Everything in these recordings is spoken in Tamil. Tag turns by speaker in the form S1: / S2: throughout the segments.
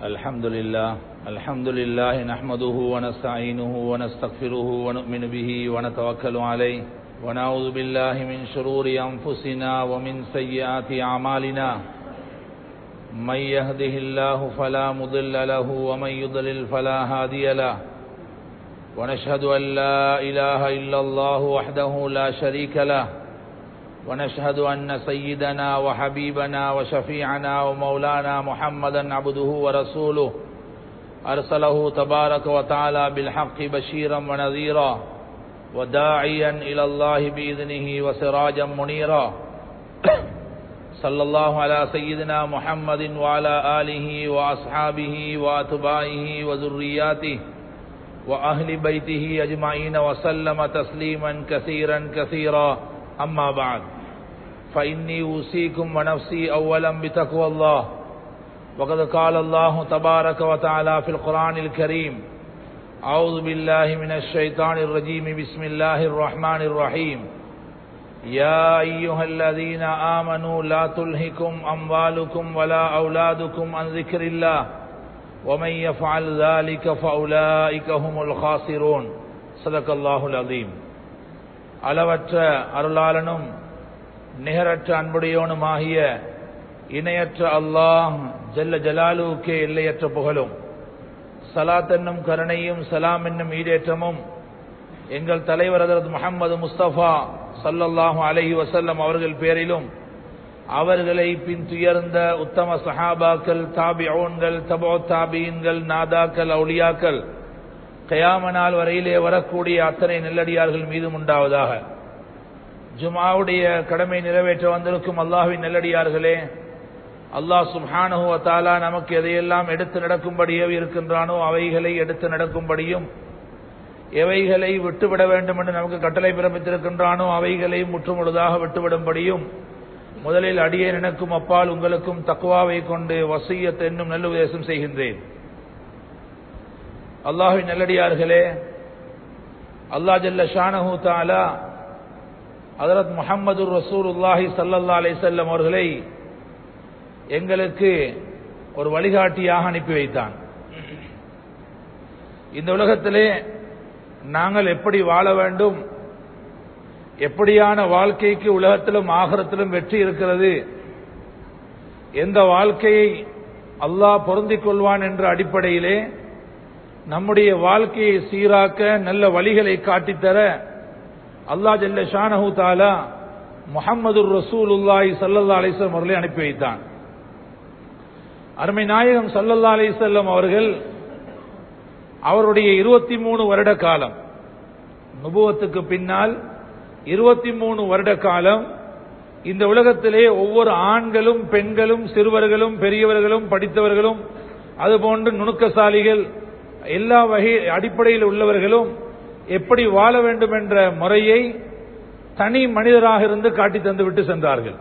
S1: الحمد لله الحمد لله نحمده ونستعينه ونستغفره ونؤمن به ونتوكل عليه ونعوذ بالله من شرور أنفسنا ومن سيئات أعمالنا من يهده الله فلا مضل له ومن يضلل فلا هادي له ونشهد أن لا إله إلا الله وحده لا شريك له ونشهد أن سيدنا وحبيبنا وشفيعنا ومولانا محمدا عبده ورسوله أرسله تبارك وتعالى بالحق بشيرا ونذيرا وداعيا إلى الله بإذنه وسراجا منيرا صلى الله على سيدنا محمد وعلى آله وأصحابه وأتباعه وذرياته وأهل بيته أجمعين وسلم تسليما كثيرا كثيرا أما بعد فإني أوصيكم ونفسي أولا بتقوى الله وقد قال الله تبارك وتعالى في القرآن الكريم أعوذ بالله من الشيطان الرجيم بسم الله الرحمن الرحيم يا أيها الذين آمنوا لا تلهكم أموالكم ولا أولادكم عن ذكر الله ومن يفعل ذلك فأولئك هم الخاسرون صدق الله العظيم அளவற்ற அருளாளனும் நிகரற்ற அன்புடையோனுமாகிய இணையற்ற அல்லாஹ் ஜல்ல ஜலாலுக்கே எல்லையற்ற புகழும் சலாத் என்னும் கருணையும் சலாம் என்னும் ஈடேற்றமும் எங்கள் தலைவர் அதரத் முகமது முஸ்தபா சல்லல்லாஹு அலஹி வசல்லம் அவர்கள் பேரிலும் அவர்களை பின் துயர்ந்த உத்தம சஹாபாக்கள் தாபியோன்கள் தபோ தாபீன்கள் நாதாக்கள் அவுளியாக்கள் கயாம நாள் வரையிலே வரக்கூடிய அத்தனை நெல்லடியார்கள் மீதும் உண்டாவதாக ஜுமாவுடைய கடமை நிறைவேற்ற வந்திருக்கும் அல்லாஹுவின் நெல்லடியார்களே அல்லாஹ் சுப்ஹானஹு தாலா நமக்கு எதையெல்லாம் எடுத்து நடக்கும்படியோ இருக்கின்றானோ அவைகளை எடுத்து நடக்கும்படியும் எவைகளை விட்டுவிட வேண்டும் என்று நமக்கு கட்டளை பிறப்பித்திருக்கின்றானோ அவைகளை முற்றுமுழுதாக விட்டுவிடும்படியும் முதலில் அடியே நினைக்கும் அப்பால் உங்களுக்கும் தக்குவாவை கொண்டு வசியத் என்னும் நல்லுபதேசம் செய்கின்றேன் அல்லாஹின் நல்லடியார்களே அல்லா ஜல்ல ஷானஹூ தாலா ஹதரத் முகமது ரசூல் உல்லாஹி சல்லல்லா அலிசல்லம் அவர்களை எங்களுக்கு ஒரு வழிகாட்டியாக அனுப்பி வைத்தான் இந்த உலகத்திலே நாங்கள் எப்படி வாழ வேண்டும் எப்படியான வாழ்க்கைக்கு உலகத்திலும் ஆகரத்திலும் வெற்றி இருக்கிறது எந்த வாழ்க்கையை அல்லாஹ் பொருந்திக் கொள்வான் என்ற அடிப்படையிலே நம்முடைய வாழ்க்கையை சீராக்க நல்ல வழிகளை காட்டித்தர அல்லா ஜல்ல ஷானஹூ தாலா முகமது ரசூல் உல்லாஹி சல்லல்லா அலிஸ்லம் அவர்களை அனுப்பி வைத்தான் அருமை நாயகம் சல்லல்லா அலிசல்லம் அவர்கள் அவருடைய இருபத்தி மூணு வருட காலம் நுபுவத்துக்கு பின்னால் இருபத்தி மூணு வருட காலம் இந்த உலகத்திலே ஒவ்வொரு ஆண்களும் பெண்களும் சிறுவர்களும் பெரியவர்களும் படித்தவர்களும் அதுபோன்று நுணுக்கசாலிகள் எல்லா வகை அடிப்படையில் உள்ளவர்களும் எப்படி வாழ வேண்டும் என்ற முறையை தனி மனிதராக இருந்து காட்டி தந்து விட்டு சென்றார்கள்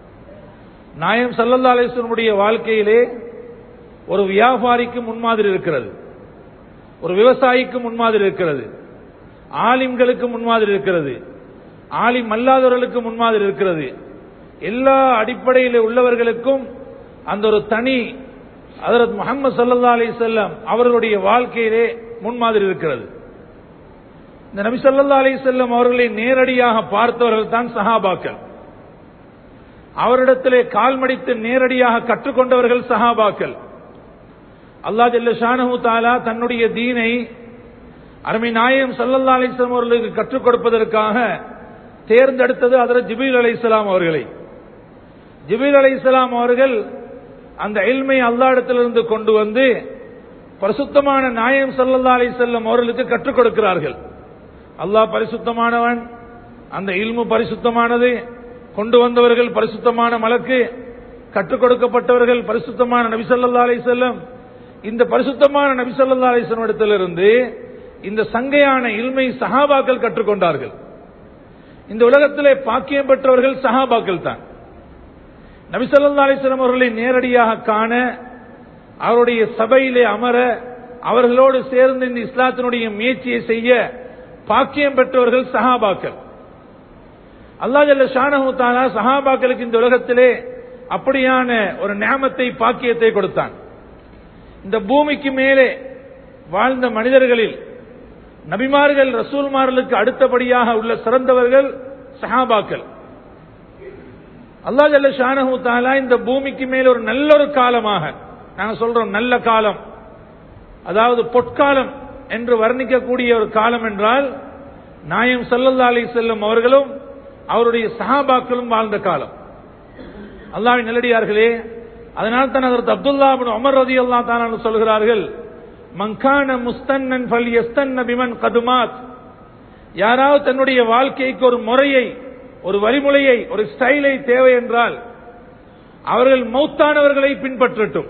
S1: நாயம் சல்லல்லா அலிஸ்வனுடைய வாழ்க்கையிலே ஒரு வியாபாரிக்கு முன்மாதிரி இருக்கிறது ஒரு விவசாயிக்கு முன்மாதிரி இருக்கிறது ஆலிம்களுக்கு முன்மாதிரி இருக்கிறது ஆலிம் அல்லாதவர்களுக்கு முன்மாதிரி இருக்கிறது எல்லா அடிப்படையில் உள்ளவர்களுக்கும் அந்த ஒரு தனி அதரத் முகமது சல்லா அலி செல்லம் அவர்களுடைய வாழ்க்கையிலே முன்மாதிரி இருக்கிறது இந்த நபி சல்லா அலி செல்லம் அவர்களை நேரடியாக பார்த்தவர்கள் தான் சஹாபாக்கள் அவரிடத்திலே கால்மடித்து நேரடியாக கற்றுக்கொண்டவர்கள் சஹாபாக்கள் அல்லா ஜல்ல ஷானஹூ தாலா தன்னுடைய தீனை அருமை நாயம் சல்லல்லா அலிஸ்லாம் அவர்களுக்கு கற்றுக் கொடுப்பதற்காக தேர்ந்தெடுத்தது அதர ஜிபீல் அலி இஸ்லாம் அவர்களை ஜிபீல் அலி இஸ்லாம் அவர்கள் அந்த எல்மை அல்லாடத்திலிருந்து கொண்டு வந்து பரிசுத்தமான நாயம் சல்லல்லா அலி செல்லம் அவர்களுக்கு கற்றுக் கொடுக்கிறார்கள் அல்லாஹ் பரிசுத்தமானவன் அந்த இல்மு பரிசுத்தமானது கொண்டு வந்தவர்கள் பரிசுத்தமான மலக்கு கற்றுக் கொடுக்கப்பட்டவர்கள் பரிசுத்தமான நபிசல்லா அலி செல்லம் இந்த பரிசுத்தமான நபிசல்லா அலிஸ்லம் இடத்திலிருந்து இந்த சங்கையான இல்மை சஹாபாக்கள் கற்றுக்கொண்டார்கள் இந்த உலகத்திலே பாக்கியம் பெற்றவர்கள் சஹாபாக்கள் தான் நபிசல்லா அலிஸ்லாம் அவர்களை நேரடியாக காண அவருடைய சபையிலே அமர அவர்களோடு சேர்ந்து இந்த இஸ்லாத்தினுடைய முயற்சியை செய்ய பாக்கியம் பெற்றவர்கள் சஹாபாக்கள் அல்லா ஜல்ல ஷானஹூ தாலா சஹாபாக்களுக்கு இந்த உலகத்திலே அப்படியான ஒரு நியமத்தை பாக்கியத்தை கொடுத்தான்
S2: இந்த பூமிக்கு மேலே வாழ்ந்த மனிதர்களில் நபிமார்கள் ரசூல்மார்களுக்கு அடுத்தபடியாக உள்ள சிறந்தவர்கள் சஹாபாக்கள் அல்லா ஜல்ல ஷானஹு தாலா இந்த பூமிக்கு மேல் ஒரு நல்ல ஒரு காலமாக நாங்க சொல்றோம் நல்ல காலம் அதாவது பொற்காலம் என்று வர்ணிக்கக்கூடிய ஒரு காலம் என்றால் நாயம் சல்லல்லா அலி செல்லும் அவர்களும் அவருடைய சஹாபாக்களும் வாழ்ந்த காலம் அல்லாவின் நல்லடியார்களே அதனால் தான் அதற்கு அப்துல்லா உமர் ரதி அல்லா தான் சொல்கிறார்கள் மங்கான முஸ்தன்னன் ஃபல் எஸ்தன்ன பிமன் கதுமாத் யாராவது தன்னுடைய வாழ்க்கைக்கு ஒரு முறையை ஒரு வழிமுறையை ஒரு ஸ்டைலை தேவை என்றால் அவர்கள் மௌத்தானவர்களை பின்பற்றட்டும்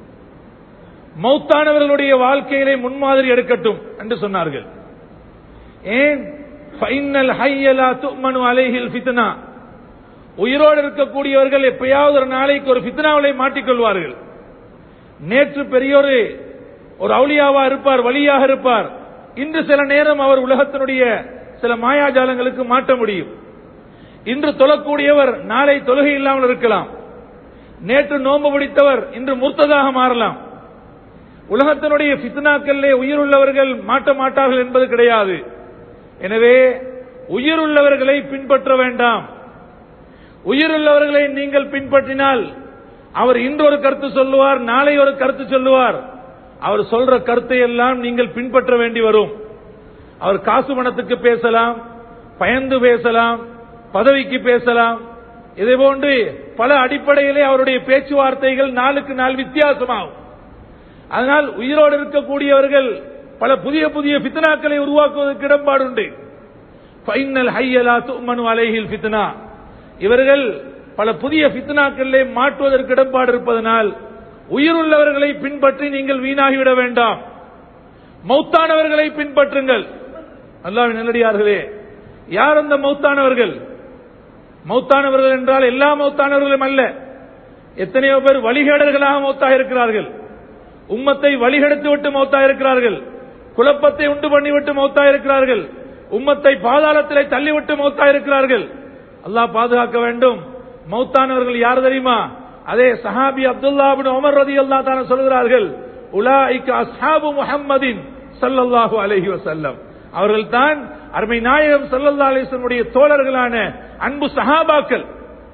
S2: மௌத்தானவர்களுடைய வாழ்க்கையிலே முன்மாதிரி எடுக்கட்டும் என்று சொன்னார்கள் ஏன் ஃபைனல் ஹையலா துமனு அலைஹில் ஃபித்னா உயிரோடு இருக்கக்கூடியவர்கள் எப்பயாவது ஒரு நாளைக்கு ஒரு ஃபித்னாவிலை மாட்டிக்கொள்வார்கள் நேற்று பெரியோரு ஒரு அவுளியாவா இருப்பார் வழியாக இருப்பார் இன்று சில நேரம் அவர் உலகத்தினுடைய சில மாயாஜாலங்களுக்கு மாட்ட முடியும் இன்று தொழக்கூடியவர் நாளை தொழுகை இல்லாமல் இருக்கலாம் நேற்று நோன்பு பிடித்தவர் இன்று முர்த்ததாக மாறலாம் உலகத்தினுடைய பித்னாக்களிலே உயிருள்ளவர்கள் மாட்ட மாட்டார்கள் என்பது கிடையாது எனவே உயிருள்ளவர்களை பின்பற்ற வேண்டாம் உயிருள்ளவர்களை நீங்கள் பின்பற்றினால் அவர் இன்று ஒரு கருத்து சொல்லுவார் நாளை ஒரு கருத்து சொல்லுவார் அவர் சொல்ற கருத்தை எல்லாம் நீங்கள் பின்பற்ற வேண்டி வரும் அவர் காசு பணத்துக்கு பேசலாம் பயந்து பேசலாம் பதவிக்கு பேசலாம் இதே போன்று பல அடிப்படையிலே அவருடைய பேச்சுவார்த்தைகள் நாளுக்கு நாள் வித்தியாசமாகும் அதனால் உயிரோடு இருக்கக்கூடியவர்கள் பல புதிய புதிய பித்னாக்களை உருவாக்குவதற்கு இடம்பாடுண்டு ஃபைனல் ஹையலா துமனு அலைஹில் ஃபித்னா இவர்கள் பல புதிய ஃபித்னாக்களிலே மாற்றுவதற்கு இடம்பாடு இருப்பதனால் உயிருள்ளவர்களை பின்பற்றி நீங்கள் வீணாகிவிட வேண்டாம் மௌத்தானவர்களை பின்பற்றுங்கள் அல்லாவின் நல்லடியார்களே யார் அந்த மௌத்தானவர்கள் மௌத்தானவர்கள் என்றால் எல்லா மௌத்தானவர்களும் அல்ல எத்தனையோ பேர் வழிகேடர்களாக மௌத்தாக இருக்கிறார்கள் உம்மத்தை வழிகெடுத்து விட்டு மௌத்தாக இருக்கிறார்கள் குழப்பத்தை உண்டு பண்ணிவிட்டு மௌத்தாக இருக்கிறார்கள் உம்மத்தை பாதாளத்திலே தள்ளிவிட்டு மௌத்தாக இருக்கிறார்கள் அல்லாஹ் பாதுகாக்க வேண்டும் மௌத்தானவர்கள் யார் தெரியுமா அதே சஹாபி அப்துல்லா உமர் ரதி அல்லா தான சொல்கிறார்கள் உலாய்க்கு அஸ்ஹாபு முஹம்மதின் சல்லல்லாஹு அலைஹி வசல்லம் அவர்கள் தான் அருமை நாயகம் சல்லல்லா அலிஸ்லமுடைய தோழர்களான அன்பு சஹாபாக்கள்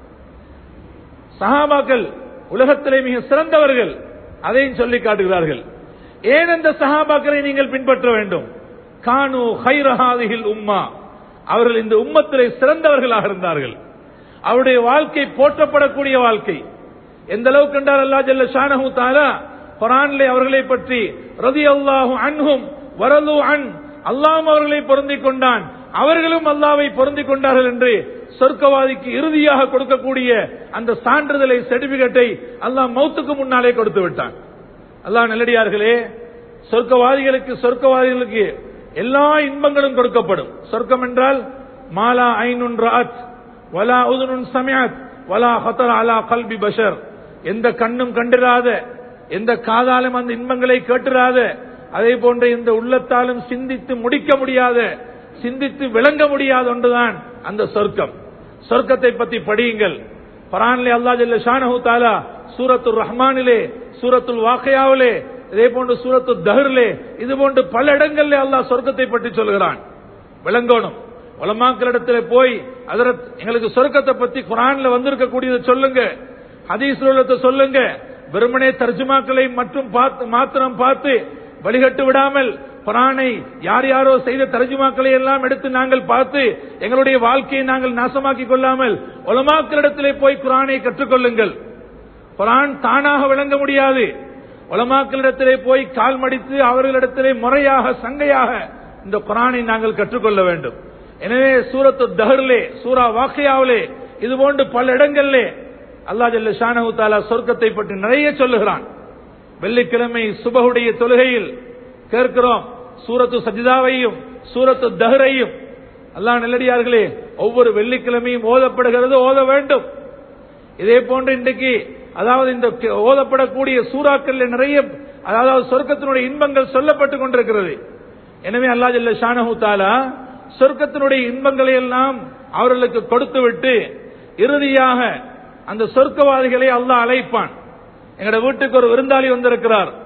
S2: சஹாபாக்கள் உலகத்திலே மிக சிறந்தவர்கள் அதையும் சொல்லி காட்டுகிறார்கள் ஏன் அந்த சஹாபாக்களை நீங்கள் பின்பற்ற வேண்டும் கானு ஹைரஹாதிகள் உம்மா அவர்கள் இந்த உம்மத்திலே சிறந்தவர்களாக இருந்தார்கள் அவருடைய வாழ்க்கை போற்றப்படக்கூடிய வாழ்க்கை எந்த அளவுக்கு கண்டால் அல்லா ஜல்ல ஷானஹு தாலா குரானிலே அவர்களை பற்றி ரதி அல்லாஹு அன்ஹும் வரலு அன் அல்லாம் அவர்களை பொருந்திக் கொண்டான் அவர்களும் அல்லாவை பொருந்திக் கொண்டார்கள் என்று சொர்க்கவாதிக்கு இறுதியாக கொடுக்கக்கூடிய அந்த சான்றிதழை சர்டிபிகேட்டை அல்லாஹ் மௌத்துக்கு முன்னாலே கொடுத்து விட்டான் அல்லாஹ் நல்லடியார்களே சொர்க்கவாதிகளுக்கு சொர்க்கவாதிகளுக்கு எல்லா இன்பங்களும் கொடுக்கப்படும் சொர்க்கம் என்றால் மாலா ஐனுன் ராத் வலா உதுனுன் சமியாத் வலா ஹத்தர் அலா கல்பி பஷர் எந்த கண்ணும் கண்டிராத எந்த காதாலும் அந்த இன்பங்களை கேட்டிராத அதே போன்ற இந்த உள்ளத்தாலும் சிந்தித்து முடிக்க முடியாத சிந்தித்து விளங்க முடியாத ஒன்றுதான் அந்த சொர்க்கம் சொர்க்கத்தை பற்றி படியுங்கள் பரான்லே அல்லா ஜல்ல ஷானஹு தாலா சூரத்துல் ரஹ்மானிலே சூரத்துல் வாக்கையாவிலே இதே போன்று சூரத்து தஹர்லே இது போன்று பல இடங்களிலே அல்லாஹ் சொர்க்கத்தை பற்றி சொல்கிறான் விளங்கணும் உலமாக்களிடத்தில் போய் அதரத் எங்களுக்கு சொர்க்கத்தை பத்தி குரான்ல வந்திருக்கக்கூடியதை சொல்லுங்க ஹதீஸ் உள்ளத்தை சொல்லுங்க வெறுமனே தர்ஜுமாக்களை மற்றும் பார்த்து மாத்திரம் பார்த்து வழிகட்டு விடாமல் குரானை யார் யாரோ செய்த தர்ஜுமாக்களை எல்லாம் எடுத்து நாங்கள் பார்த்து எங்களுடைய வாழ்க்கையை நாங்கள் நாசமாக்கி கொள்ளாமல் உலமாக்களிடத்திலே போய் குரானை கற்றுக்கொள்ளுங்கள் குரான் தானாக விளங்க முடியாது உலமாக்களிடத்திலே போய் கால் மடித்து அவர்களிடத்திலே முறையாக சங்கையாக இந்த குரானை நாங்கள் கற்றுக்கொள்ள வேண்டும் எனவே சூரத்து தஹர்லே சூரா வாக்கையாவிலே இது போன்று பல இடங்களிலே அல்லா ஜல்ல ஷானஹு தாலா சொர்க்கத்தை பற்றி நிறைய சொல்லுகிறான் வெள்ளிக்கிழமை சுபகுடைய தொழுகையில் கேட்கிறோம் சூரத்து சஜிதாவையும் சூரத்து தஹரையும் அல்லா நெல்லடியார்களே ஒவ்வொரு வெள்ளிக்கிழமையும் ஓதப்படுகிறது ஓத வேண்டும் இதே போன்று இன்றைக்கு அதாவது இந்த ஓதப்படக்கூடிய சூறாக்கள் நிறைய அதாவது சொர்க்கத்தினுடைய இன்பங்கள் சொல்லப்பட்டுக் கொண்டிருக்கிறது எனவே அல்லா ஜல்ல ஷானஹு தாலா சொர்க்கத்தினுடைய இன்பங்களை எல்லாம் அவர்களுக்கு கொடுத்து விட்டு இறுதியாக அந்த சொர்க்கவாதிகளை அல்லாஹ் அழைப்பான் எங்கட வீட்டுக்கு ஒரு விருந்தாளி வந்திருக்கிறார்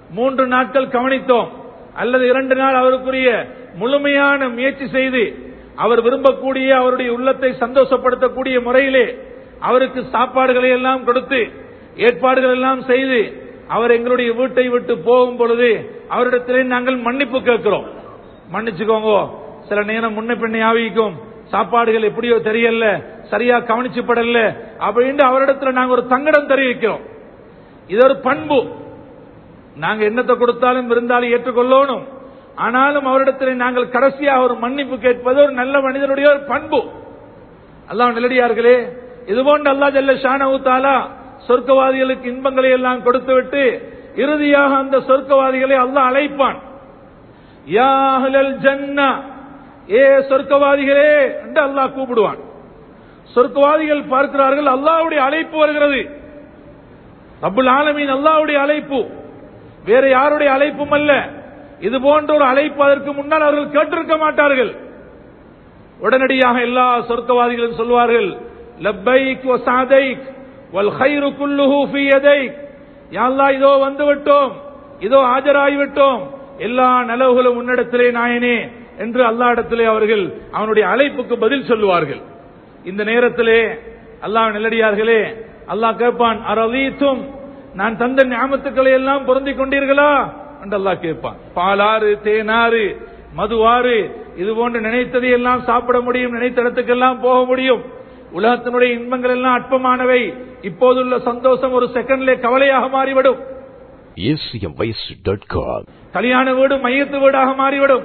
S2: மூன்று நாட்கள் கவனித்தோம் அல்லது இரண்டு நாள் அவருக்குரிய முழுமையான முயற்சி செய்து அவர் விரும்பக்கூடிய அவருடைய உள்ளத்தை சந்தோஷப்படுத்தக்கூடிய முறையிலே அவருக்கு சாப்பாடுகளை எல்லாம் கொடுத்து ஏற்பாடுகள் எல்லாம் செய்து அவர் எங்களுடைய வீட்டை விட்டு போகும் பொழுது அவரிடத்திலே நாங்கள் மன்னிப்பு கேட்கிறோம் மன்னிச்சுக்கோங்க சில நேரம் முன்ன பின்ன ஆவிக்கும் சாப்பாடுகள் எப்படியோ தெரியல சரியா கவனிச்சுப்படல அப்படின்னு அவரிடத்துல நாங்க ஒரு தங்கடம் தெரிவிக்கிறோம் இது ஒரு பண்பு நாங்க என்னத்தை கொடுத்தாலும் விருந்தாளி ஏற்றுக்கொள்ளணும் ஆனாலும் அவரிடத்தில் நாங்கள் கடைசியாக ஒரு மன்னிப்பு கேட்பது ஒரு நல்ல மனிதனுடைய ஒரு பண்பு அல்லாஹ் நல்லடியார்களே இது போன்ற அல்லா ஜல்ல ஷானவு தாலா சொர்க்கவாதிகளுக்கு இன்பங்களை எல்லாம் கொடுத்து விட்டு இறுதியாக அந்த சொர்க்கவாதிகளை அல்லாஹ் அழைப்பான் யா அஹ்லல் ஜன்னா ஏ சொர்க்கவாதிகளே என்று அல்லாஹ் கூப்பிடுவான் சொர்க்கவாதிகள் பார்க்கிறார்கள் அல்லாஹ்வுடைய அழைப்பு வருகிறது ரப்புல் ஆலமீன் அல்லாஹ்வுடைய அழைப்பு வேற யாருடைய அழைப்பும் அல்ல இது போன்ற ஒரு அழைப்பு அதற்கு முன்னால் அவர்கள் கேட்டிருக்க மாட்டார்கள் உடனடியாக எல்லா சொர்க்கவாதிகளும் சொல்வார்கள் லப்பைக் வசாதைக் வல் ஹைரு குல்லுஹு ஃபீ யதைக் யா அல்லாஹ் இதோ வந்து விட்டோம் இதோ ஆஜராகி விட்டோம் எல்லா நலவுகளும் உன்னிடத்திலே நாயனே என்று அல்லாஹ் இடத்திலே அவர்கள் அவனுடைய அழைப்புக்கு பதில் சொல்லுவார்கள் இந்த நேரத்திலே அல்லாஹ் நெல்லடியார்களே அல்லாஹ் கேட்பான் அரவீத்தும் நான் தந்த ஞாபகத்துக்களை எல்லாம் பொருந்திக் கொண்டீர்களா என்று அல்லாஹ் கேட்பான் பாலாறு தேனாறு மதுவாறு இது போன்று நினைத்ததை எல்லாம் சாப்பிட முடியும் நினைத்த இடத்துக்கெல்லாம் போக முடியும் உலகத்தினுடைய இன்பங்கள் எல்லாம் அற்பமானவை இப்போதுள்ள சந்தோஷம் ஒரு செகண்ட்ல கவலையாக மாறிவிடும்
S3: acmvoice.com.
S2: கல்யாண வீடு மையத்து வீடாக மாறிவிடும்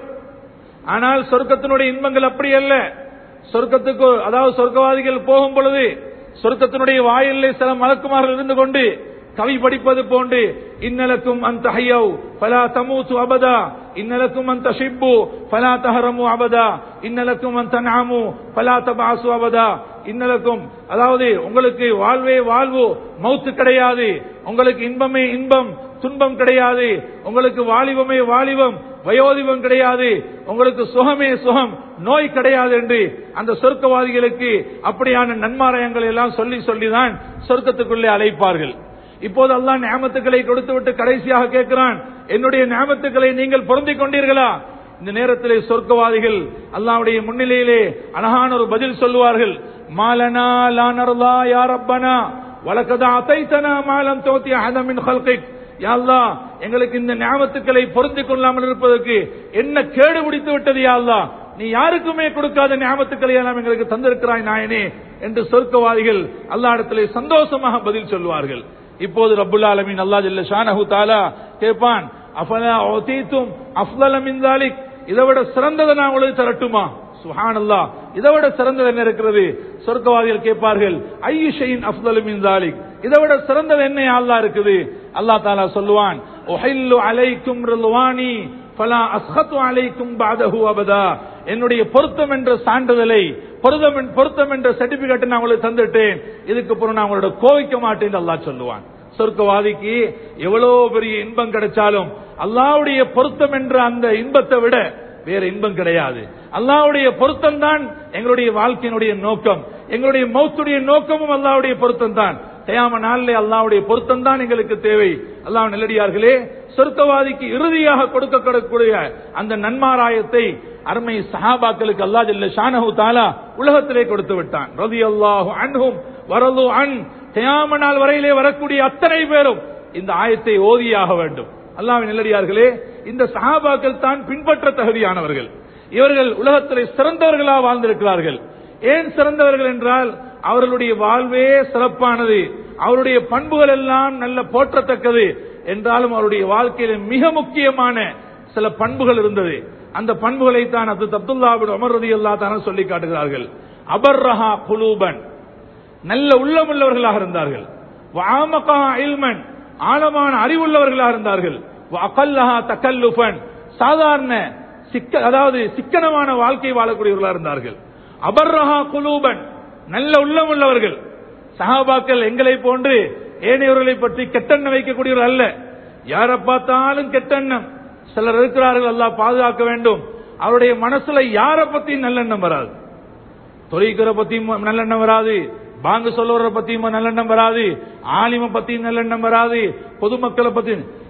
S2: ஆனால் சொர்க்கத்தினுடைய இன்பங்கள் அப்படி அல்ல சொர்க்கத்துக்கு அதாவது சொர்க்கவாதிகள் போகும் பொழுது சொர்க்கத்தினுடைய வாயிலே சில மலக்குமார்கள் இருந்து கொண்டு கவி படிப்பது போன்று இன்னலக்கும் அந்த ஹையவ் பலா தமூத்து அபதா இன்னலக்கும் அந்த ஷிப்பு பலா தஹரமு அபதா இன்னலக்கும் அந்த நாமு பலா தபாசு அபதா இன்னலக்கும் அதாவது உங்களுக்கு வாழ்வே வாழ்வு மௌத்து கிடையாது உங்களுக்கு இன்பமே இன்பம் துன்பம் கிடையாது உங்களுக்கு வாலிபமே வாலிபம் வயோதிபம் கிடையாது உங்களுக்கு சுகமே சுகம் நோய் கிடையாது என்று அந்த சொர்க்கவாதிகளுக்கு அப்படியான நன்மாராயங்கள் எல்லாம் சொல்லி சொல்லிதான் சொர்க்கத்துக்குள்ளே அழைப்பார்கள் இப்போது அல்லாஹ் நியமத்துக்களை கொடுத்து விட்டு கடைசியாக கேட்கிறான் என்னுடைய நியமத்துக்களை நீங்கள் பொருந்திக் கொண்டீர்களா இந்த நேரத்திலே சொர்க்கவாதிகள் அல்லாஹ்வுடைய முன்னிலையிலே அழகான ஒரு பதில் சொல்லுவார்கள் மாலனா லானர்லா யா ரப்பனா வலக்கதா அதைத்தனா மாலம் தோத்தி அஹதமின் ஹல்கிக் யா அல்லாஹ் எங்களுக்கு இந்த ஞாபகத்துக்களை பொருந்திக் கொள்ளாமல் இருப்பதற்கு என்ன கேடு பிடித்து விட்டது யா அல்லாஹ் நீ யாருக்குமே கொடுக்காத ஞாபகத்துக்களை எல்லாம் எங்களுக்கு தந்திருக்கிறாய் நாயனே என்று சொர்க்கவாதிகள் அல்லாஹ் இடத்திலே சந்தோஷமாக பதில் சொல்வார்கள் இப்போது ரப்புல் ஆலமீன் அல்லாஹ் ஜல்ல ஷானஹு தஆலா கேட்பான் அஃபலா உதீதும் அஃலல மின் தாலிக் இதை விட சிறந்ததை நான் உங்களுக்கு தரட்டுமா சுஹானல்லாஹ் இதை விட சிறந்தது என்ன இருக்கிறது சொர்க்கவாதிகள் கேட்பார்கள் ஐயு ஷைன் அஃலலு மின் தாலிக் இதை விட சிறந்தது என்ன யா அல்லாஹ் இருக்குது அல்லாஹ் தஆலா சொல்லுவான் உஹில்லு அலைக்கும் ரில்வானி ஃபலா அஸ்ஹத்து அலைக்கும் பாதஹு அபதா என்னுடைய பொருத்தம் என்ற சான்றிதழை பொருத்தம் என்- பொருத்தம் என்ற சர்டிபிகேட் நான் உங்களுக்கு தந்துட்டேன் இதுக்கு அப்புறம் நான் உங்களோட கோவிக்க மாட்டேன் என்று அல்லாஹ் சொல்லுவான் சொர்க்கவாதிக்கு எவ்வளவு பெரிய இன்பம் கிடைச்சாலும் அல்லாஹ்வுடைய பொருத்தம் என்ற அந்த இன்பத்தை விட வேற இன்பம் கிடையாது அல்லாஹ்வுடைய பொருத்தம் தான் எங்களுடைய வாழ்க்கையினுடைய நோக்கம் எங்களுடைய மௌத்துடைய நோக்கமும் அல்லாஹ்வுடைய பொருத்தம் தான் கயாம நாளிலே அல்லாஹ்வுடைய பொருத்தம் தான் எங்களுக்கு தேவை அல்லாஹ் நல்லடியார்களே சொர்க்கவாதிக்கு இறுதியாக கொடுக்கக்கூடிய அந்த நன்மாராயத்தை அருமை சஹாபாக்களுக்கு அல்லாஹ் ஜல்ல ஷானஹு தாலா உலகத்திலே கொடுத்து விட்டான் ரலியல்லாஹு அன்ஹும் வரது அன் கயாம நாள் வரையிலே வரக்கூடிய அத்தனை பேரும் இந்த ஆயத்தை ஓதியாக வேண்டும் அல்லாஹ்வின் நல்லடியார்களே இந்த சஹாபாக்கள் தான் பின்பற்ற தகுதியானவர்கள் இவர்கள் உலகத்திலே சிறந்தவர்களாக வாழ்ந்திருக்கிறார்கள் ஏன் சிறந்தவர்கள் என்றால் அவர்களுடைய வாழ்வே சிறப்பானது அவருடைய பண்புகள் எல்லாம் நல்ல போற்றத்தக்கது என்றாலும் அவருடைய வாழ்க்கையில மிக முக்கியமான சில பண்புகள் இருந்தது அந்த பண்புகளை தான் அது அப்துல்லாபின் உமர் ரதி அல்லா தான சொல்லி காட்டுகிறார்கள் அபர்ரஹா குலூபன் நல்ல உள்ளமுள்ளவர்களாக இருந்தார்கள் வாமகா இல்மன் ஆழமான அறிவுள்ளவர்களாக இருந்தார்கள் அகல்லஹா தக்கல்லுஃபன் சாதாரண சிக்க அதாவது சிக்கனமான வாழ்க்கை வாழக்கூடியவர்களாக இருந்தார்கள் அபர்ரஹா குலூபன் நல்ல உள்ளமுள்ளவர்கள் சஹாபாக்கள் எங்களை போன்று ஏனையவர்களை பற்றி கெட்டெண்ணம் வைக்கக்கூடியவர்கள் அல்ல யாரை பார்த்தாலும் கெட்டெண்ணம் சிலர் இருக்கிறார்கள் அல்லாஹ் பாதுகாக்க வேண்டும் அவருடைய மனசுல யாரை பத்தியும் நல்லெண்ணம் வராது தொழிக்கிற பத்தியும் நல்லெண்ணம் வராது பாங்கு சொல்லுவரை பத்தியும் நல்லெண்ணம் வராது ஆலிம பத்தியும் நல்லெண்ணம் வராது பொதுமக்களை பத்தி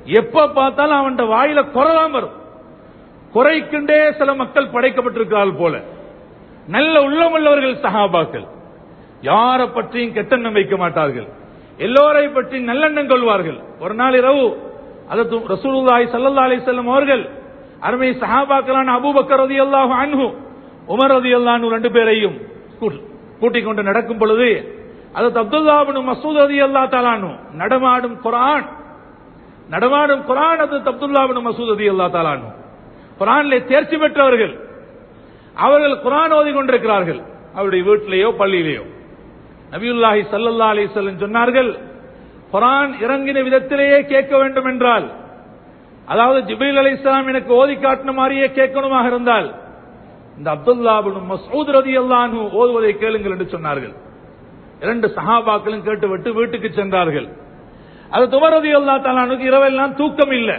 S2: எப்ப பார்த்தாலும் அவன் வாயில குறைதான் வரும் குறைக்குண்டே சில மக்கள் படைக்கப்பட்டிருக்கிறார்கள் போல நல்ல உள்ளமுள்ளவர்கள் சஹாபாக்கள் யாரை பற்றியும் கெட்டெண்ணம் வைக்க மாட்டார்கள் எல்லோரை பற்றி நல்லெண்ணம் கொள்வார்கள் ஒரு நாள் இரவு அதற்கு ரசூலுல்லாஹி ஸல்லல்லாஹு அலைஹி வஸல்லம் அவர்கள் அருமை சஹாபாக்களான அபூபக்கர் ரலியல்லாஹு அன்ஹு உமர் ரலியல்லாஹு அன்ஹு ரெண்டு பேரையும் கூட்டு- கூட்டிக் கொண்டு நடக்கும் பொழுது அதற்கு அப்துல்லா இப்னு மஸ்ஊத் ரலியல்லாஹு தஆலா அன்ஹு நடமாடும் குர்ஆன் நடமாடும் குர்ஆன் அதற்கு அப்துல்லா இப்னு மஸ்ஊத் ரலியல்லாஹு தஆலா அன்ஹு குர்ஆனிலே தேர்ச்சி பெற்றவர்கள் அவர்கள் குர்ஆன் ஓதி கொண்டிருக்கிறார்கள் அவருடைய வீட்டிலேயோ பள்ளியிலேயோ நபியுல்லாஹி ஸல்லல்லாஹு அலைஹி வஸல்லம் சொன்னார்கள் குர்ஆன் இறங்கின விதத்திலேயே கேட்க வேண்டும் என்றால் அதாவது ஜிப்ரீல் அலைஹிஸ்ஸலாம் எனக்கு ஓதி காட்டின மாதிரியே கேட்கணுமாக இருந்தால் இந்த அப்துல்லா இப்னு மஸ்ஊத் ரலியல்லாஹு அன்ஹு ஓதுவதை கேளுங்கள் என்று சொன்னார்கள் இரண்டு சஹாபாக்களும் கேட்டுவிட்டு வீட்டுக்கு சென்றார்கள் அது துமரதி அல்லா தாலானுக்கு இரவெல்லாம் தூக்கம் இல்லை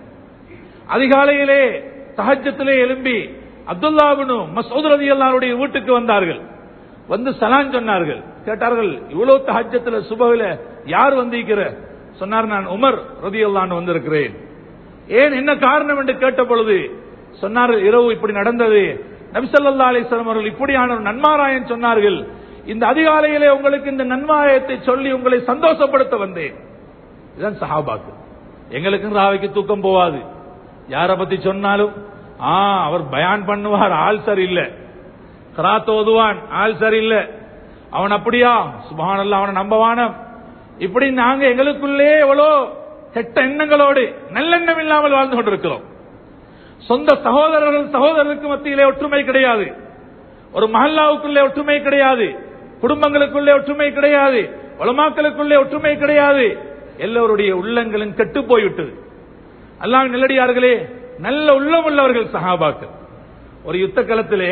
S2: அதிகாலையிலே தஹஜத்திலே எழும்பி அப்துல்லாபினு மசூத் ரதி அல்லாருடைய வீட்டுக்கு வந்தார்கள் வந்து சலான் சொன்னார்கள் கேட்டார்கள் இவ்வளவு தஹஜத்துல சுபவில யார் வந்திருக்கிற சொன்னார் நான் உமர் ரதி அல்லான்னு வந்திருக்கிறேன் ஏன் என்ன காரணம் என்று கேட்ட பொழுது சொன்னார்கள் இரவு இப்படி நடந்தது நபிசல்லா அலிஸ்லாம் அவர்கள் இப்படியான ஒரு நன்மாராயன் சொன்னார்கள் இந்த அதிகாலையிலே உங்களுக்கு இந்த நன்மாராயத்தை சொல்லி உங்களை சந்தோஷப்படுத்த வந்தேன் இதுதான் சஹாபாக்கு எங்களுக்கும் ராவைக்கு தூக்கம் போவாது யார பத்தி சொன்னாலும் ஆ அவர் பயான் பண்ணுவார் ஆள் சரி இல்ல கராத் ஓதுவான் ஆள் சரி இல்ல அவன் அப்படியா சுபானல்ல அவனை நம்பவானம் இப்படி நாங்க எங்களுக்குள்ளே எவ்வளோ கெட்ட எண்ணங்களோடு நல்லெண்ணம் இல்லாமல் வாழ்ந்து கொண்டிருக்கிறோம் சொந்த சகோதரர்கள் சகோதரருக்கு மத்தியிலே ஒற்றுமை கிடையாது ஒரு மஹல்லாவுக்குள்ளே ஒற்றுமை கிடையாது குடும்பங்களுக்குள்ளே ஒற்றுமை கிடையாது உலமாக்களுக்குள்ளே ஒற்றுமை கிடையாது எல்லோருடைய உள்ளங்களும் கெட்டு போய்விட்டது அல்லாஹ் நிலடியார்களே நல்ல உள்ளம் உள்ளவர்கள் சஹாபாக்கள் ஒரு யுத்த களத்திலே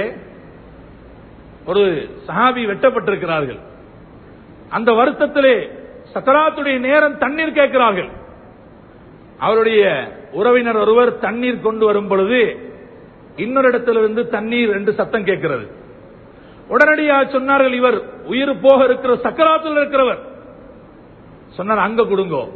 S2: ஒரு சஹாபி வெட்டப்பட்டிருக்கிறார்கள் அந்த வருத்தத்திலே சக்கராத்துடைய நேரம் தண்ணீர் கேட்கிறார்கள் அவருடைய உறவினர் ஒருவர் தண்ணீர் கொண்டு வரும் பொழுது இன்னொரு இடத்திலிருந்து தண்ணீர் என்று சத்தம் கேட்கிறது உடனடியாக சொன்னார்கள் இவர் உயிர் போக இருக்கிற சக்கராத்தில் இருக்கிறவர் சொன்னார் அங்க கொடுங்கோ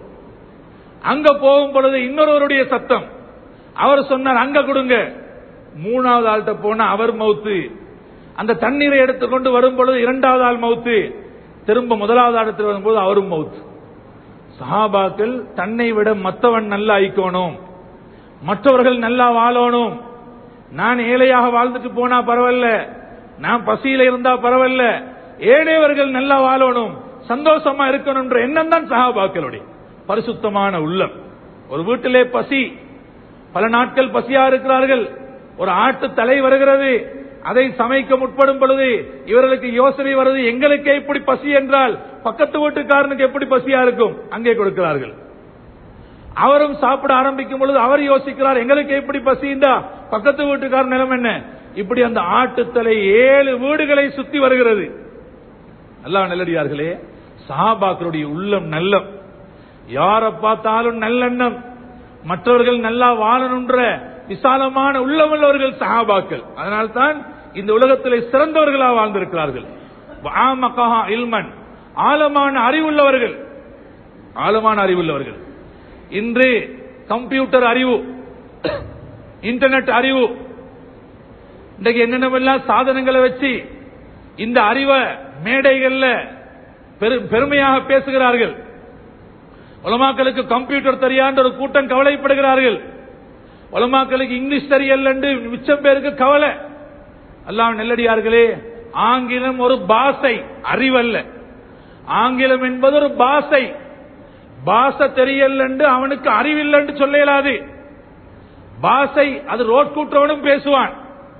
S2: அங்க போகும் பொழுது இன்னொருவருடைய சத்தம் அவர் சொன்னார் அங்க கொடுங்க மூணாவது ஆள்கிட்ட போன அவர் மவுத்து அந்த தண்ணீரை எடுத்துக்கொண்டு வரும் பொழுது இரண்டாவது ஆள் மவுத்து திரும்ப முதலாவது ஆடத்தில் வரும்போது அவரும் மவுத்து சஹாபாக்கள் தன்னை விட மற்றவன் நல்லா ஐக்கணும் மற்றவர்கள் நல்லா வாழணும் நான் ஏழையாக வாழ்ந்துட்டு போனா பரவாயில்ல நான் பசியில இருந்தா பரவாயில்ல ஏழையவர்கள் நல்லா வாழணும் சந்தோஷமா இருக்கணும் என்ற எண்ணம் தான் சஹாபாக்களுடைய பரிசுத்தமான உள்ளம் ஒரு வீட்டிலே பசி பல நாட்கள் பசியா இருக்கிறார்கள் ஒரு ஆட்டு தலை வருகிறது அதை சமைக்க முற்படும் பொழுது இவர்களுக்கு யோசனை வருது எங்களுக்கே இப்படி பசி என்றால் பக்கத்து வீட்டுக்காரனுக்கு எப்படி பசியா இருக்கும் அங்கே கொடுக்கிறார்கள் அவரும் சாப்பிட ஆரம்பிக்கும் பொழுது அவர் யோசிக்கிறார் எங்களுக்கு எப்படி பசிந்தா பக்கத்து வீட்டுக்காரர் நிலம் என்ன இப்படி அந்த ஆட்டுத்தலை ஏழு வீடுகளை சுத்தி வருகிறது அல்லா நல்லடியார்களே சஹாபாக்களுடைய உள்ளம் நல்லம் யாரை பார்த்தாலும் நல்லெண்ணம் மற்றவர்கள் நல்லா வாழணுன்ற விசாலமான உள்ளமுள்ளவர்கள் சஹாபாக்கள் அதனால்தான் இந்த உலகத்திலே சிறந்தவர்களாக வாழ்ந்திருக்கிறார்கள் ஆமகஹா இல்மன் ஆழமான அறிவுள்ளவர்கள் ஆழமான அறிவுள்ளவர்கள் இன்று கம்ப்யூட்டர் அறிவு இன்டர்நெட் அறிவு இன்றைக்கு என்னென்னவெல்லாம் சாதனங்களை வச்சு இந்த அறிவை மேடைகள்ல பெரு- பெருமையாக பேசுகிறார்கள் உலமாக்களுக்கு கம்ப்யூட்டர் தெரியான்ற ஒரு கூட்டம் கவலைப்படுகிறார்கள் உலமாக்களுக்கு இங்கிலீஷ் தெரியல என்று மிச்சம் பேருக்கு கவலை எல்லாம் நெல்லடியார்களே ஆங்கிலம் ஒரு பாசை அறிவல்ல ஆங்கிலம் என்பது ஒரு பாசை பாச தெரியல என்று அவனுக்கு அறிவில்லை என்று சொல்ல இயலாது பாசை அது ரோட் கூட்டுறவனும் பேசுவான்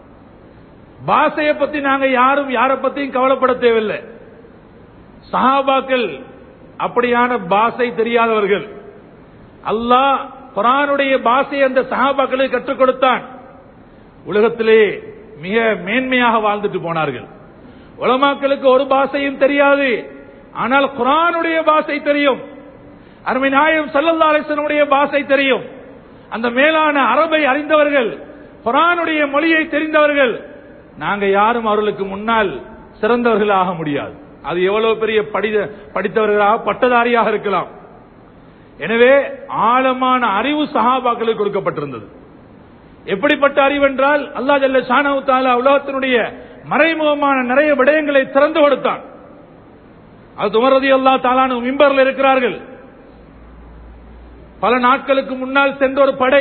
S2: பாசையை பத்தி நாங்க யாரும் யாரை பத்தியும் கவலைப்பட தேவையில்லை சஹாபாக்கள் அப்படியான பாசை தெரியாதவர்கள் அல்லாஹ் குரானுடைய பாசை அந்த சஹாபாக்களுக்கு கற்றுக் கொடுத்தான் உலகத்திலே மிக மேன்மையாக வாழ்ந்துட்டு போனார்கள் உலமாக்களுக்கு ஒரு பாஷையும் தெரியாது ஆனால் குரானுடைய பாஷை தெரியும் அருமை நாயம் சல்லல்லா அலிஸ்லனுடைய பாஷை தெரியும் அந்த மேலான அரபை அறிந்தவர்கள் குரானுடைய மொழியை தெரிந்தவர்கள் நாங்க யாரும் அவர்களுக்கு முன்னால் சிறந்தவர்கள் ஆக முடியாது அது எவ்வளவு பெரிய படித படித்தவர்களாக பட்டதாரியாக இருக்கலாம் எனவே ஆழமான அறிவு சஹாபாக்களுக்கு கொடுக்கப்பட்டிருந்தது எப்படிப்பட்ட அறிவு என்றால் அல்லா ஜல்ல ஷானவு தாலா உலகத்தினுடைய மறைமுகமான நிறைய விடயங்களை திறந்து கொடுத்தான் அது துமரதி அல்லா தாலானு மிம்பர்ல இருக்கிறார்கள் பல நாட்களுக்கு முன்னால் சென்ற ஒரு படை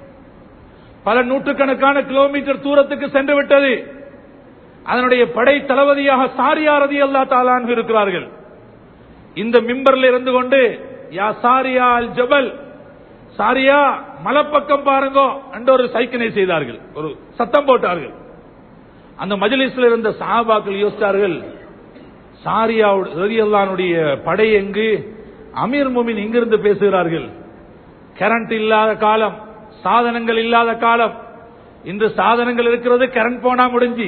S2: பல நூற்றுக்கணக்கான கிலோமீட்டர் தூரத்துக்கு சென்று விட்டது அதனுடைய படை தளபதியாக சாரியா ரதி அல்லா தாலான் இருக்கிறார்கள் இந்த மிம்பர்ல இருந்து கொண்டு யா சாரியா அல் ஜபல் சாரியா மலப்பக்கம் பாருங்கோ என்ற ஒரு சைக்கினை செய்தார்கள் ஒரு சத்தம் போட்டார்கள் அந்த மஜலிஸ்ல இருந்த சஹாபாக்கள் யோசித்தார்கள் சாரியா ரதியல்லானுடைய படை எங்கு அமீர் முமின் இங்கிருந்து பேசுகிறார்கள் கரண்ட் இல்லாத காலம் சாதனங்கள் இல்லாத காலம் இன்று சாதனங்கள் இருக்கிறது கரண்ட் போனா முடிஞ்சு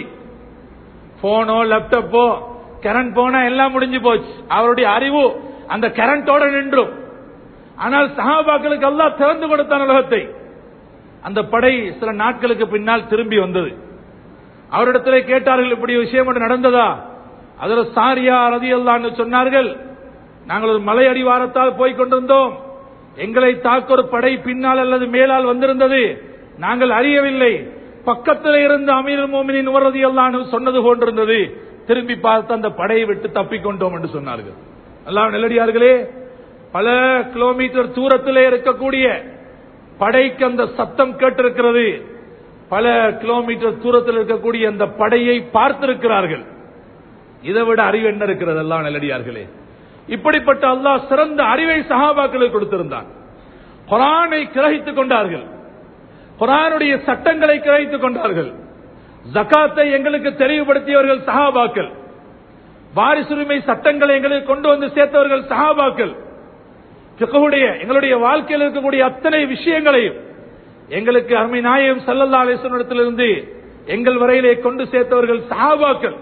S2: போனோ லேப்டாப்போ கரண்ட் போனா எல்லாம் முடிஞ்சு போச்சு அவருடைய அறிவு அந்த கரண்டோட நின்றும் ஆனால் சஹாபாக்களுக்கு அல்லாஹ் திறந்து கொடுத்தான் உலகத்தை அந்த படை சில நாட்களுக்கு பின்னால் திரும்பி வந்தது அவரிடத்தில் கேட்டார்கள் இப்படி விஷயம் ஒன்று நடந்ததா அதில் சாரியா ரதி அல்லான்னு சொன்னார்கள் நாங்கள் ஒரு மலை அடிவாரத்தால் போய் கொண்டிருந்தோம் எங்களை தாக்க ஒரு படை பின்னால் அல்லது மேலால் வந்திருந்தது நாங்கள் அறியவில்லை பக்கத்தில் இருந்த அமீர் மோமினின் உரதி அல்லான்னு சொன்னது போன்றிருந்தது திரும்பி பார்த்து அந்த படையை விட்டு தப்பிக்கொண்டோம் என்று சொன்னார்கள் எல்லாம் நெல்லடியார்களே பல கிலோமீட்டர் தூரத்திலே இருக்கக்கூடிய படைக்கு அந்த சத்தம் கேட்டிருக்கிறது பல கிலோமீட்டர் தூரத்தில் இருக்கக்கூடிய அந்த படையை பார்த்திருக்கிறார்கள் இதை விட அறிவு என்ன இருக்கிறது எல்லாம் நெல்லடியார்களே இப்படிப்பட்ட அல்லாஹ் சிறந்த அறிவை சஹாபாக்களுக்கு கொடுத்திருந்தான் குரானை கிரகித்துக் கொண்டார்கள் குரானுடைய சட்டங்களை கிரகித்துக் கொண்டார்கள் ஜக்காத்தை எங்களுக்கு தெளிவுபடுத்தியவர்கள் சஹாபாக்கள் வாரிசுரிமை சட்டங்களை எங்களுக்கு கொண்டு வந்து சேர்த்தவர்கள் சஹாபாக்கள் பிகவுடைய எங்களுடைய வாழ்க்கையில் இருக்கக்கூடிய அத்தனை விஷயங்களையும் எங்களுக்கு அருமை நாயகம் சல்லல்லா அலிஸ்வனிடத்திலிருந்து எங்கள் வரையிலே கொண்டு சேர்த்தவர்கள் சஹாபாக்கள்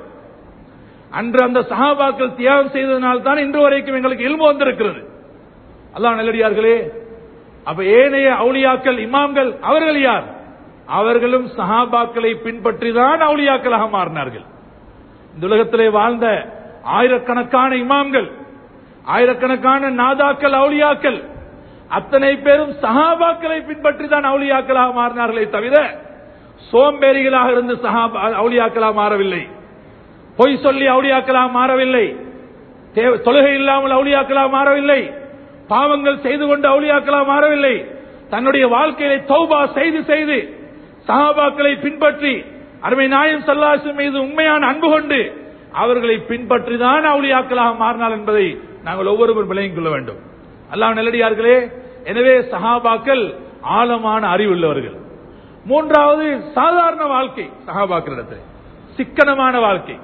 S2: அன்று அந்த சஹாபாக்கள் தியாகம் செய்ததனால் தான் இன்று வரைக்கும் எங்களுக்கு இல்மு வந்திருக்கிறது அல்லாஹ் நல்லடியார்களே அப்ப ஏனைய அவுளியாக்கள் இமாம்கள் அவர்கள் யார் அவர்களும் சஹாபாக்களை பின்பற்றி தான் அவுளியாக்களாக மாறினார்கள் இந்த உலகத்திலே வாழ்ந்த ஆயிரக்கணக்கான இமாம்கள் ஆயிரக்கணக்கான நாதாக்கள் அவுளியாக்கள் அத்தனை பேரும் சஹாபாக்களை பின்பற்றி தான் அவுளியாக்களாக மாறினார்களே தவிர சோம்பேறிகளாக இருந்து சஹாபா அவுளியாக்களாக மாறவில்லை பொய் சொல்லி அவுளியாக்களாக மாறவில்லை தேவ- தொழுகை இல்லாமல் அவுளியாக்களாக மாறவில்லை பாவங்கள் செய்து கொண்டு அவுளியாக்களாக மாறவில்லை தன்னுடைய வாழ்க்கையை தௌபா செய்து செய்து சஹாபாக்களை பின்பற்றி அருமை நாயம் சல்லாசு மீது உண்மையான அன்பு கொண்டு அவர்களை பின்பற்றி தான் அவுளியாக்களாக மாறினார் என்பதை நாங்கள் ஒவ்வொருவரும் விளங்கிக் கொள்ள வேண்டும் அல்லாஹ் நெல்லடியார்களே எனவே சஹாபாக்கள் ஆழமான அறிவுள்ளவர்கள் மூன்றாவது சாதாரண வாழ்க்கை சஹாபாக்களிடத்தில் சிக்கனமான வாழ்க்கை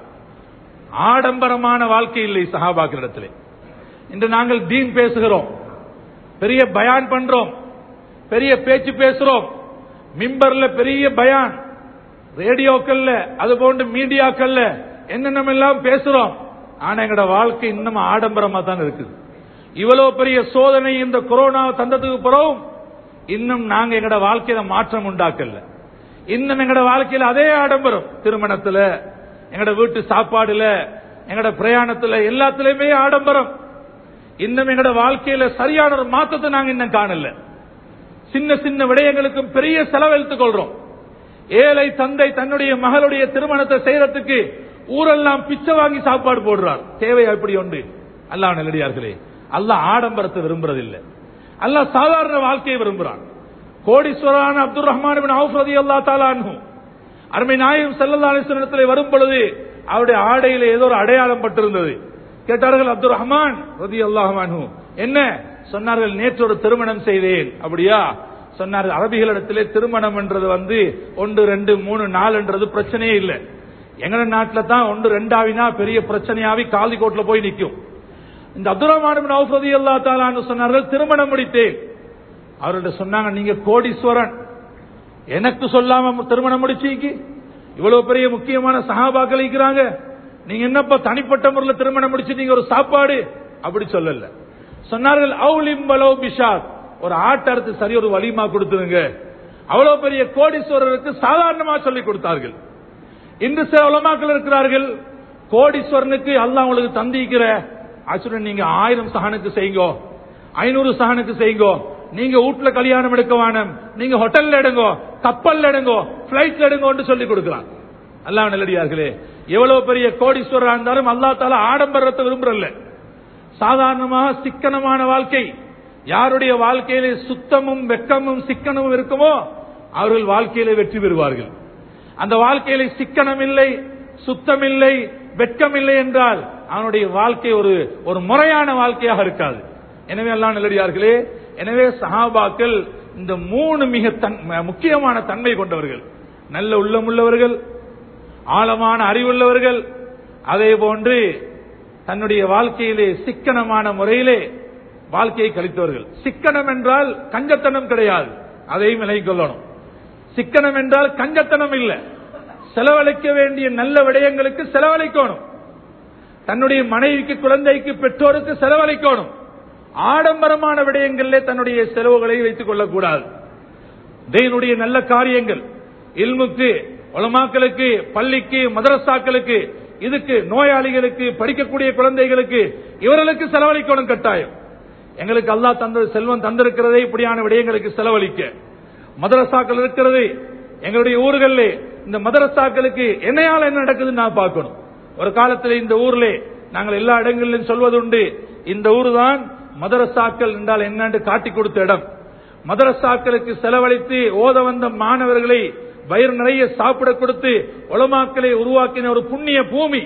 S2: ஆடம்பரமான வாழ்க்கை இல்லை சஹாபாக்களிடத்திலே இன்று நாங்கள் தீன் பேசுகிறோம் பெரிய பயான் பண்றோம் பெரிய பேச்சு பேசுறோம் மிம்பர்ல பெரிய பயான் ரேடியோக்கள்ல அது போன்று மீடியாக்கள்ல என்னென்ன எல்லாம் பேசுறோம் ஆனா எங்கட வாழ்க்கை இன்னும் ஆடம்பரமா தான் இருக்குது இவ்வளவு பெரிய சோதனை இந்த கொரோனா தந்ததுக்கு பிறகும் இன்னும் நாங்க எங்கட வாழ்க்கையில மாற்றம் உண்டாக்கல இன்னும் எங்கட வாழ்க்கையில அதே ஆடம்பரம் திருமணத்துல எங்கட வீட்டு சாப்பாடுல எங்கட பிரயாணத்துல எல்லாத்துலயுமே ஆடம்பரம் இன்னும் எங்கட வாழ்க்கையில சரியான ஒரு மாற்றத்தை நாங்க இன்னும் காணல சின்ன சின்ன விடயங்களுக்கும் பெரிய செலவழித்துக் கொள்றோம் ஏழை தந்தை தன்னுடைய மகளுடைய திருமணத்தை செய்யறதுக்கு ஊரெல்லாம் பிச்சை வாங்கி சாப்பாடு போடுறார் தேவை அப்படி உண்டு அல்லாஹ் நல்லடியார்களே அல்லாஹ் ஆடம்பரத்தை விரும்புறதில்லை அல்லாஹ் சாதாரண வாழ்க்கையை விரும்புறான் கோடீஸ்வரான அப்துல் ரஹ்மான் பின் அவுஃப் ரலியல்லாஹு தஆலா அன்ஹு அருமை நாயகம் ஸல்லல்லாஹு அலைஹி வஸல்லம் வரும் பொழுது அவருடைய ஆடையில ஏதோ ஒரு அடையாளம் பட்டிருந்தது கேட்டார்கள் அப்துல் ரஹ்மான் ரலியல்லாஹு அன்ஹு என்ன சொன்னார்கள் நேற்று ஒரு திருமணம் செய்தேன் அப்படியா சொன்னார்கள் அரபிகளிடத்திலே திருமணம் என்றது வந்து ஒன்று ரெண்டு மூணு நாலுன்றது பிரச்சனையே இல்லை எங்க நாட்டுல தான் ஒன்று ரெண்டாவினா பெரிய பிரச்சனையாவி காலி கோட்ல போய் நிக்கும் இந்த அப்துல் ரஹ்மான் பின் அவுஃப் ரலியல்லாஹு தஆலா சொன்னார்கள் திருமணம் முடித்தேன் அவர்கிட்ட சொன்னாங்க நீங்க கோடீஸ்வரன் எனக்கு சொல்லாம திருமணம் முடிச்சீங்க இவ்வளவு பெரிய முக்கியமான சகாபாக்கள் இருக்கிறாங்க நீங்க என்னப்பா தனிப்பட்ட முறையில் திருமணம் முடிச்சு நீங்க ஒரு சாப்பாடு அப்படி சொல்லல சொன்னார்கள் அவுலிம்பலோ பிஷாத் ஒரு ஆட்டறுத்து சரி ஒரு வலிமா கொடுத்துருங்க அவ்வளவு பெரிய கோடீஸ்வரருக்கு சாதாரணமா சொல்லி கொடுத்தார்கள் இன்று சில உலமாக்கள் இருக்கிறார்கள் கோடீஸ்வரனுக்கு அல்லாஹ் உங்களுக்கு தந்திக்கிற ஆச்சுடன் நீங்க ஆயிரம் சஹனுக்கு செய்யுங்க ஐநூறு சஹனுக்கு செய்யுங்கோ நீங்க வீட்டுல கல்யாணம் எடுக்க வேணும் நீங்க ஹோட்டல்ல எடுங்கோ கப்பல்ல எடுங்கோ பிளைட்ல எடுங்கோன்னு சொல்லி கொடுக்கலாம் அல்லாஹ் நல்லடியார்களே எவ்வளவு பெரிய கோடீஸ்வரரா இருந்தாலும் அல்லா தால ஆடம்பரத்தை விரும்புறல்ல சாதாரணமாக சிக்கனமான வாழ்க்கை யாருடைய வாழ்க்கையிலே சுத்தமும் வெக்கமும் சிக்கனமும் இருக்குமோ அவர்கள் வாழ்க்கையிலே வெற்றி பெறுவார்கள் அந்த வாழ்க்கையிலே சிக்கனம் இல்லை சுத்தம் இல்லை வெட்கம் இல்லை என்றால் அவனுடைய வாழ்க்கை ஒரு ஒரு முறையான வாழ்க்கையாக இருக்காது எனவே எல்லாம் நல்லடியார்களே எனவே சஹாபாக்கள் இந்த மூணு மிக தன்- முக்கியமான தன்மை கொண்டவர்கள் நல்ல உள்ளமுள்ளவர்கள் ஆழமான அறிவுள்ளவர்கள் அதே போன்று தன்னுடைய வாழ்க்கையிலே சிக்கனமான முறையிலே வாழ்க்கையை கழித்தவர்கள் சிக்கனம் என்றால் கஞ்சத்தனம் கிடையாது அதையும் விலகிக் கொள்ளணும் சிக்கனம் என்றால் கஞ்சத்தனம் இல்ல செலவழிக்க வேண்டிய நல்ல விடயங்களுக்கு செலவழிக்கணும் தன்னுடைய மனைவிக்கு குழந்தைக்கு பெற்றோருக்கு செலவழிக்கணும் ஆடம்பரமான விடயங்களிலே தன்னுடைய செலவுகளை வைத்துக் கொள்ளக்கூடாது தேவனுடைய நல்ல காரியங்கள் இல்முக்கு உலமாக்களுக்கு பள்ளிக்கு மதரசாக்களுக்கு இதுக்கு நோயாளிகளுக்கு படிக்கக்கூடிய குழந்தைகளுக்கு இவர்களுக்கு செலவழிக்கணும் கட்டாயம் எங்களுக்கு அல்லாஹ் தந்த செல்வம் தந்திருக்கிறதே இப்படியான விடயங்களுக்கு செலவழிக்க மதரசாக்கள் இருக்கிறது எங்களுடைய ஊர்களில் இந்த மதரசாக்களுக்கு என்னையால என்ன நடக்குதுன்னு நான் பார்க்கணும் ஒரு காலத்தில் இந்த ஊர்ல நாங்கள் எல்லா இடங்களிலும் சொல்வதுண்டு இந்த ஊர் தான் மதரசாக்கள் என்றால் என்னன்னு காட்டி கொடுத்த இடம் மதரசாக்களுக்கு செலவழித்து ஓத வந்த மாணவர்களை வயிறு நிறைய சாப்பிட கொடுத்து உலமாக்களை உருவாக்கின ஒரு புண்ணிய பூமி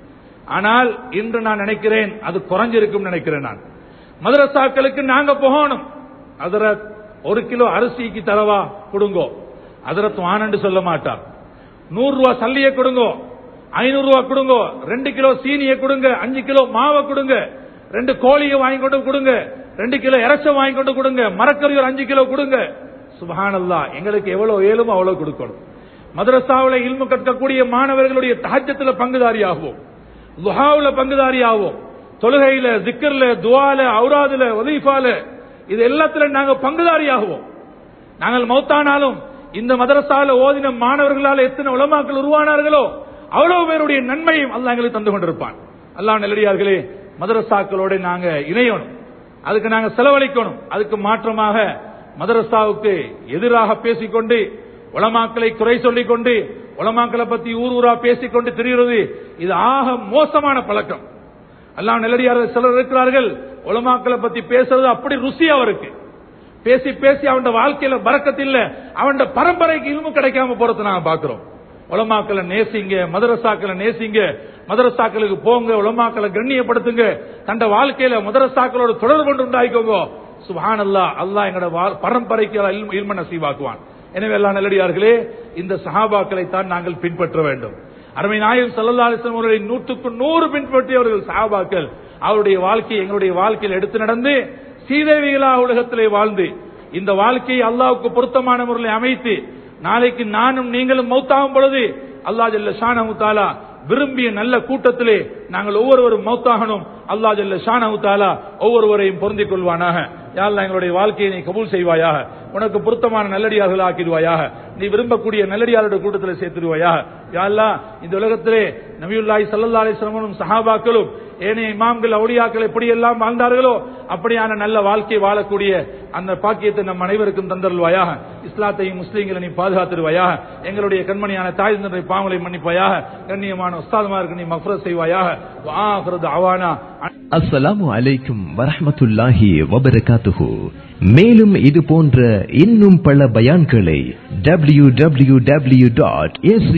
S2: ஆனால் இன்று நான் நினைக்கிறேன் அது குறைஞ்சிருக்கும் நினைக்கிறேன் நான் மதரசாக்களுக்கு நாங்க போகணும் அதரத் ஒரு கிலோ அரிசிக்கு தரவா கொடுங்கோ அதரத் வானன்னு சொல்ல மாட்டார் நூறு ரூபா சல்லிய கொடுங்கோ ஐநூறு ரூபா கொடுங்கோ ரெண்டு கிலோ சீனியை கொடுங்க அஞ்சு கிலோ மாவை கொடுங்க ரெண்டு கோழியை வாங்கி கொண்டு கொடுங்க ரெண்டு கிலோ இறைச்ச வாங்கி கொண்டு கொடுங்க மரக்கறி ஒரு அஞ்சு கிலோ கொடுங்க சுபஹானல்லா எங்களுக்கு எவ்வளவு ஏழுமோ அவ்வளவு கொடுக்கணும் மதரசாவில் இல்மு கற்கக்கூடிய மாணவர்களுடைய தஹஜத்துல பங்குதாரியாகுவோம் துஹாவுல பங்குதாரியாகுவோம் தொழுகையில ஜிக்கர்ல துவால ஔராதுல ஒலீஃபால இது எல்லாத்துல நாங்க பங்குதாரியாகுவோம் நாங்கள் மௌத்தானாலும் இந்த மதரசால ஓதின மாணவர்களால் எத்தனை உலமாக்கள் உருவானார்களோ அவ்வளவு பேருடைய நன்மையும் அல்லாஹ் எங்களுக்கு தந்து கொண்டிருப்பான் அல்லாஹ் நல்லடியார்களே மதரசாக்களோட நாங்க இணையணும் அதுக்கு நாங்க செலவழிக்கணும் அதுக்கு மாற்றமாக மதரசாவுக்கு எதிராக பேசிக்கொண்டு உலமாக்களை குறை சொல்லிக் கொண்டு உலமாக்களை பத்தி ஊர் ஊரா பேசிக்கொண்டு திரிகிறது இது ஆக மோசமான பழக்கம் எல்லாம் நெல்லடியார்கள் சிலர் இருக்கிறார்கள் உலமாக்களை பத்தி பேசுறது அப்படி ருசியா இருக்கு பேசி பேசி அவன் வாழ்க்கையில பறக்கத்தில்ல அவன் பரம்பரைக்கு இல்மு கிடைக்காம போறதை நாங்க பாக்குறோம் உலமாக்களை நேசிங்க மதரசாக்களை நேசிங்க மதரசாக்களுக்கு போங்க உலமாக்களை கண்ணியப்படுத்துங்க தண்ட வாழ்க்கையில மதரசாக்களோட தொடர்பு கொண்டு உண்டாயிக்கோங்க சுபான் அல்லா அல்லாஹ் எங்களோட வா- பரம்பரைக்கு இல்ம- இல்ம நசீவாக்குவான் எனவே எல்லாம் நல்லடியார்களே இந்த சஹாபாக்களை தான் நாங்கள் பின்பற்ற வேண்டும் அருமை நாயகம் சல்லல்லா அலிஸ்லாம் அவர்களை நூற்றுக்கு நூறு பின்பற்றியவர்கள் சஹாபாக்கள் அவருடைய வாழ்க்கையை எங்களுடைய வாழ்க்கையில் எடுத்து நடந்து சீதேவிகளா உலகத்திலே வாழ்ந்து இந்த வாழ்க்கையை அல்லாவுக்கு பொருத்தமான முறையில் அமைத்து நாளைக்கு நானும் நீங்களும் மௌத்தாகும் பொழுது அல்லாஹ் ஜல்ல ஷானஹு தாலா விரும்பிய நல்ல கூட்டத்திலே நாங்கள் ஒவ்வொருவரும் மௌத்தாகணும் அல்லாஹ் ஜல்ல ஷானஹு தாலா ஒவ்வொருவரையும் பொருந்திக் கொள்வானாக யா அல்லாஹ் எங்களுடைய வாழ்க்கையை நீ கபூல் செய்வாயாக உனக்கு பொருத்தமான நல்லடியார்கள் ஆக்கிடுவாயாக நீ விரும்பக்கூடிய நல்லடியாருடைய கூட்டத்தில் சேர்த்துடுவாயாக யா அல்லாஹ் இந்த உலகத்திலே நபியுல்லாஹி ஸல்லல்லாஹு அலைஹி வஸல்லம் சஹாபாக்களும் ஏனைய இமாம்கள் அவுலியாக்கள் எப்படி எல்லாம் வாழ்ந்தார்களோ அப்படியான நல்ல வாழ்க்கை வாழக்கூடிய அந்த பாக்கியத்தை நம் அனைவருக்கும் தந்தருள்வாயாக இஸ்லாத்தையும் முஸ்லீம்களை நீ பாதுகாத்துருவாயாக எங்களுடைய கண்மணியான தாய் தந்தை பாவங்களை மன்னிப்பாயாக கண்ணியமான உஸ்தாதுமாருக்கு நீ மஃபரத் செய்வாயாக வஆஹிரு தஅவானா
S3: அஸ்ஸலாமு அலைக்கும் வரஹ்மத்துல்லாஹி வபரகாத்துஹு மேலும் இது போன்ற இன்னும் பல பயான்களை W W W dot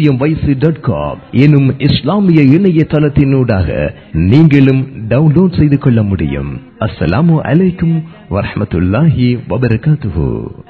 S3: dot com எனும் இஸ்லாமிய இணையதளத்தினூடாக நீங்களும் டவுன்லோட் செய்து கொள்ள முடியும் அஸ்ஸலாமு அலைக்கும் வரஹ்மத்துல்லாஹி வபரகாத்துஹு